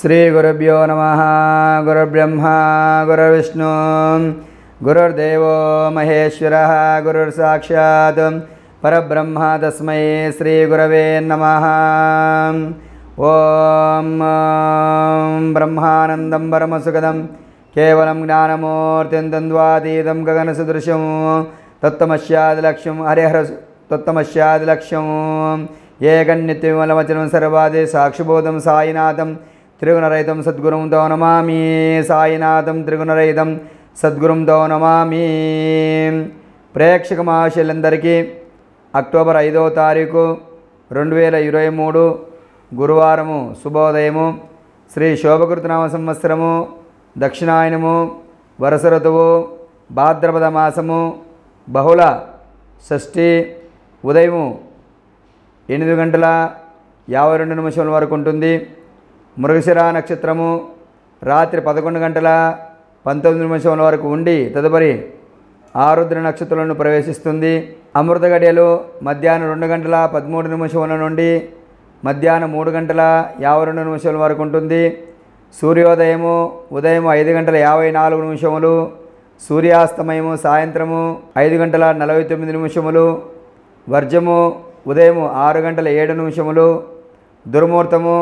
శ్రీగురుభ్యో నమ గురుర్బ్రహ్మ గురుర్విష్ణు గురుర్దేవో మహేశ్వర గురుర్సాక్షాత్ పరబ్రహ్మ తస్మై శ్రీగురవే నమ ఓం బ్రహ్మానందం పరమసుఖదం కేవలం జ్ఞానమూర్తిం ద్వంద్వాతీతం గగనసదృశం తత్వమస్యాదిలక్ష్యం హరిహర తత్వమస్యాదిలక్ష్యం ఏకన్నిత్యమలవచనం సర్వాదే సాక్షిబోధం సాయినాథం త్రిగుణరహితం సద్గురుం తో నమామి సాయినాథం త్రిగుణరహితం సద్గురుం తో నమామి ప్రేక్షక మహాశయులందరికీ అక్టోబర్ ఐదవ తారీఖు రెండు వేల ఇరవై మూడు గురువారము శుభోదయము శ్రీ శోభకృతనామ సంవత్సరము దక్షిణాయనము వరస ఋతువు భాద్రపద మాసము బహుళ షష్ఠి ఉదయము ఎనిమిది గంటల యాభై రెండు నిమిషముల వరకు ఉంటుంది మృగశిర నక్షత్రము రాత్రి పదకొండు గంటల పంతొమ్మిది నిమిషముల వరకు ఉండి తదుపరి ఆరుద్ర నక్షత్రంలో ప్రవేశిస్తుంది అమృత గడియలు మధ్యాహ్నం రెండు గంటల పదమూడు నిమిషముల నుండి మధ్యాహ్నం మూడు గంటల యాభై రెండు నిమిషముల వరకు ఉంటుంది సూర్యోదయము ఉదయం ఐదు గంటల యాభై నాలుగు నిమిషములు సూర్యాస్తమయము సాయంత్రము ఐదు గంటల నలభై తొమ్మిది నిమిషములు వర్జము ఉదయం ఆరు గంటల ఏడు నిమిషములు దుర్ముహూర్తము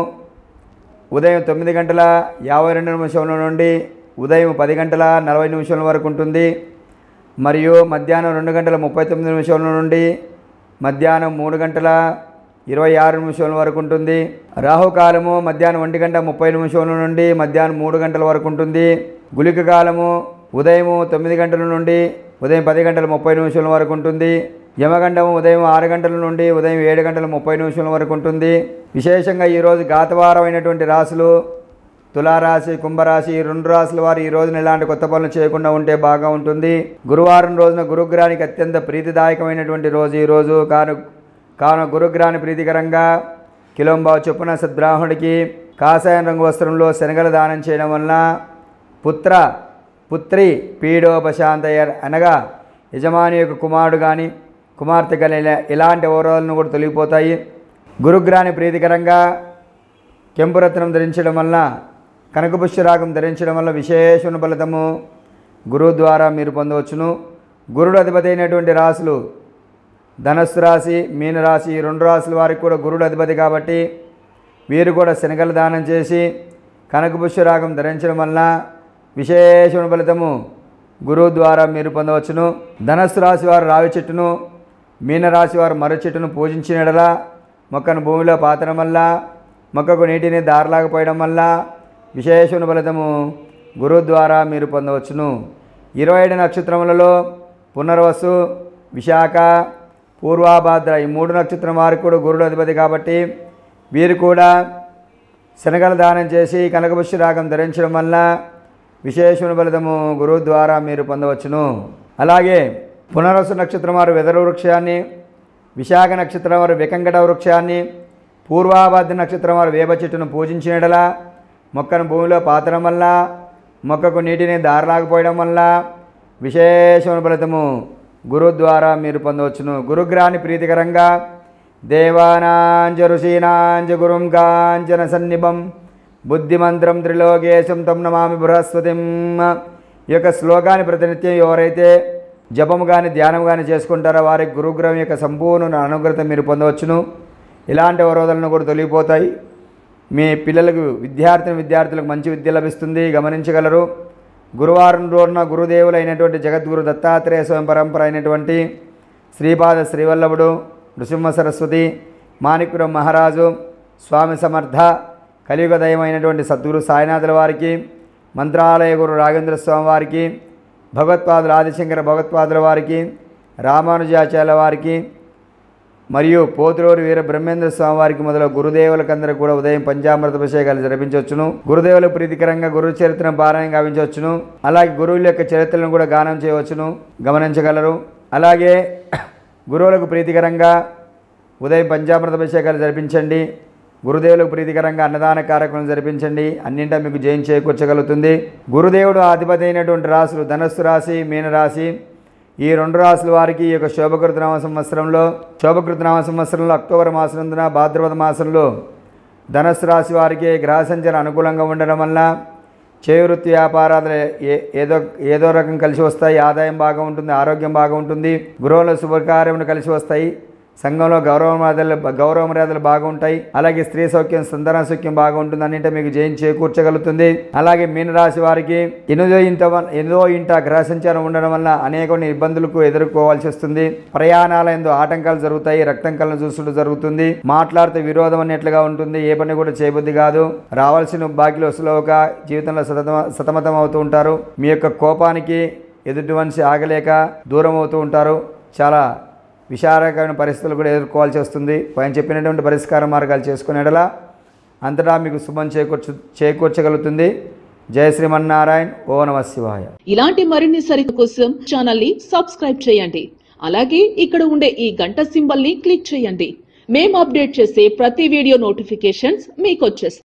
ఉదయం తొమ్మిది గంటల యాభై రెండు నిమిషముల నుండి ఉదయం పది గంటల నలభై నిమిషముల వరకు ఉంటుంది మరియు మధ్యాహ్నం రెండు గంటల ముప్పై తొమ్మిది నిమిషముల నుండి మధ్యాహ్నం మూడు గంటల ఇరవై ఆరు నిమిషముల వరకు ఉంటుంది రాహుకాలము మధ్యాహ్నం ఒంటి గంట ముప్పై నిమిషముల నుండి మధ్యాహ్నం మూడు గంటల వరకు ఉంటుంది గుళిక కాలము ఉదయం తొమ్మిది గంటల నుండి ఉదయం పది గంటల ముప్పై నిమిషాల వరకు ఉంటుంది యమగండము ఉదయం ఆరు గంటల నుండి ఉదయం ఏడు గంటల ముప్పై నిమిషాల వరకు ఉంటుంది విశేషంగా ఈరోజు గాతవారమైనటువంటి రాశులు తులారాశి కుంభరాశి ఈ రెండు రాశుల వారు ఈ రోజున ఎలాంటి కొత్త పనులు చేయకుండా ఉంటే బాగా ఉంటుంది గురువారం రోజున గురుగ్రహానికి అత్యంత ప్రీతిదాయకమైనటువంటి రోజు ఈ రోజు కాను కాను గురుగ్రహాన్ని ప్రీతికరంగా కిలోంబావు చొప్పున సద్బ్రాహ్మణుడికి కాషాయం రంగు వస్త్రంలో శనగలు దానం చేయడం వలన పుత్ర పుత్రి పీడోపశాంతయ అనగా యజమాని యొక్క కుమారుడు కానీ కుమార్తె కానీ ఇలా- ఇలాంటి ఓరాలను కూడా తొలగిపోతాయి గురుగ్రహాన్ని ప్రీతికరంగా కెంపురత్నం ధరించడం వలన కనకపుష్యరాగం ధరించడం వల్ల విశేషణ ఫలితము గురువు ద్వారా మీరు పొందవచ్చును గురుడు అధిపతి అయినటువంటి రాశులు ధనస్సు రాశి మీనరాశి ఈ రెండు రాశుల వారికి కూడా గురుడు అధిపతి కాబట్టి వీరు కూడా శనగలు దానం చేసి కనకపుష్యరాగం ధరించడం వలన విశేషణ ఫలితము గురువు ద్వారా మీరు పొందవచ్చును ధనస్సు రాశి వారు రావి చెట్టును మీనరాశి వారు మర్రి చెట్టును పూజించిన యెడల మొక్కను భూమిలో పాతడం వల్ల మొక్కకు నీటిని దారలాగపోయడం వల్ల విశేషణ ఫలితము గురువు ద్వారా మీరు పొందవచ్చును ఇరవై ఏడు నక్షత్రములలో పునర్వసు విశాఖ పూర్వాభాద్ర ఈ మూడు నక్షత్రం వారికి కూడా గురుడు అధిపతి కాబట్టి వీరు కూడా శనగల దానం చేసి కనకపుష్య రాగం ధరించడం వల్ల విశేషణ ఫలితము గురువు ద్వారా మీరు పొందవచ్చును అలాగే పునరసు నక్షత్రం వారు వెదరు వృక్షాన్ని విశాఖ నక్షత్రం వారు వికంకట వృక్షాన్ని పూర్వాభాద్ర నక్షత్రం వారు వేప చెట్టును పూజించినడలా మొక్కను భూమిలో పాతడం వల్ల మొక్కకు నీటిని దారలాకపోయడం వల్ల విశేషమైన ఫలితము గురు ద్వారా మీరు పొందవచ్చును గురుగ్రహాన్ని ప్రీతికరంగా దేవానాంచ ఋషీనాంచ గురుం కాంచన సన్నిభం బుద్ధిమంత్రం త్రిలోకేశం తం నమామి బృహస్పతిం ఈ యొక్క శ్లోకాన్ని ప్రతినిత్యం ఎవరైతే జపము కానీ ధ్యానం కానీ చేసుకుంటారో వారికి గురుగ్రహం యొక్క సంపూర్ణ అనుగ్రత మీరు పొందవచ్చును ఇలాంటి అవరోధాలను కూడా తొలగిపోతాయి మీ పిల్లలకు విద్యార్థిని విద్యార్థులకు మంచి విద్య లభిస్తుంది గమనించగలరు గురువారం రోజున గురుదేవులు అయినటువంటి జగద్గురు దత్తాత్రేయ స్వామి పరంపర అయినటువంటి శ్రీపాద శ్రీవల్లభుడు నృసింహ సరస్వతి మాణిక్యురం మహారాజు స్వామి సమర్థ కలియుగ దయమైనటువంటి సద్గురు సాయినాథుల వారికి మంత్రాలయ గురు రాఘేంద్ర స్వామి వారికి భగవత్పాదుల ఆదిశంకర భగవత్పాదుల వారికి రామానుజాచార్యుల వారికి మరియు పోతులూరు వీర బ్రహ్మేంద్ర స్వామి వారికి మొదలు గురుదేవులకందరూ కూడా ఉదయం పంచామృత అభిషేకాలు జరిపించవచ్చును గురుదేవుల ప్రీతికరంగా గురు చరిత్రను పారాయణ గావించవచ్చును అలాగే గురువుల యొక్క చరిత్రలను కూడా గానం చేయవచ్చును గమనించగలరు అలాగే గురువులకు ప్రీతికరంగా ఉదయం పంచామృత అభిషేకాలు జరిపించండి గురుదేవులకు ప్రీతికరంగా అన్నదాన కార్యక్రమం జరిపించండి అన్నింటా మీకు జయం చేకూర్చగలుగుతుంది గురుదేవుడు అధిపతి అయినటువంటి రాశులు ధనస్సు రాశి మీనరాశి ఈ రెండు రాసుల వారికి ఈ యొక్క శోభకృతనామ సంవత్సరంలో శోభకృతనామ సంవత్సరంలో అక్టోబర్ మాసనందున భాద్రపద మాసంలో ధనుసు రాశి వారికి గ్రహ సంచారం అనుకూలంగా ఉండడం వల్ల చేవృత్తి వ్యాపారాలు ఏ- ఏదో ఏదో రకం కలిసి వస్తాయి ఆదాయం బాగా ఉంటుంది ఆరోగ్యం బాగా ఉంటుంది గృహంలో శుభకార్యములు కలిసి వస్తాయి సంఘంలో గౌరవ మర్యాదలు గౌరవ మర్యాదలు బాగుంటాయి అలాగే స్త్రీ సౌఖ్యం సంతాన సౌఖ్యం బాగుంటుంది అన్నింటి మీకు జయం చేకూర్చగలుగుతుంది అలాగే మీనరాశి వారికి ఎనిమిదో ఇంట వ- ఎనిమిదో ఇంట గ్రహ సంచారం ఉండడం వల్ల అనేక ఇబ్బందులకు ఎదుర్కోవాల్సి వస్తుంది ప్రయాణాల ఎందు ఆటంకాలు జరుగుతాయి రక్తం కళ్ళను చూసుడు జరుగుతుంది మాట్లాడితే విరోధం అన్నట్లుగా ఉంటుంది ఏ పని కూడా చేయబుద్ధి కాదు రావాల్సిన బాకీలు వసూలవక జీవితంలో సతమ సతమతం అవుతూ ఉంటారు మీ యొక్క కోపానికి ఎదుటి మనిషి ఆగలేక దూరం అవుతూ ఉంటారు చాలా విచారకరమైన పరిస్థితులు కూడా ఎదుర్కోవాల్సి వస్తుంది పైన చెప్పినటువంటి పరిష్కార మార్గాలు చేసుకునేటలా అంతటా మీకు శుభం చేకూర్చు చేకూర్చగలుగుతుంది జయ శ్రీమన్నారాయణ ఓ నమ శివాయ ఇలాంటి మరిన్ని సరిత కోసం ఛానల్ ని సబ్స్క్రైబ్ చేయండి అలాగే ఇక్కడ ఉండే ఈ గంట సింబల్ ని క్లిక్ చేయండి మేము అప్డేట్ చేసే ప్రతి వీడియో నోటిఫికేషన్స్ మీకు వచ్చేస్తాయి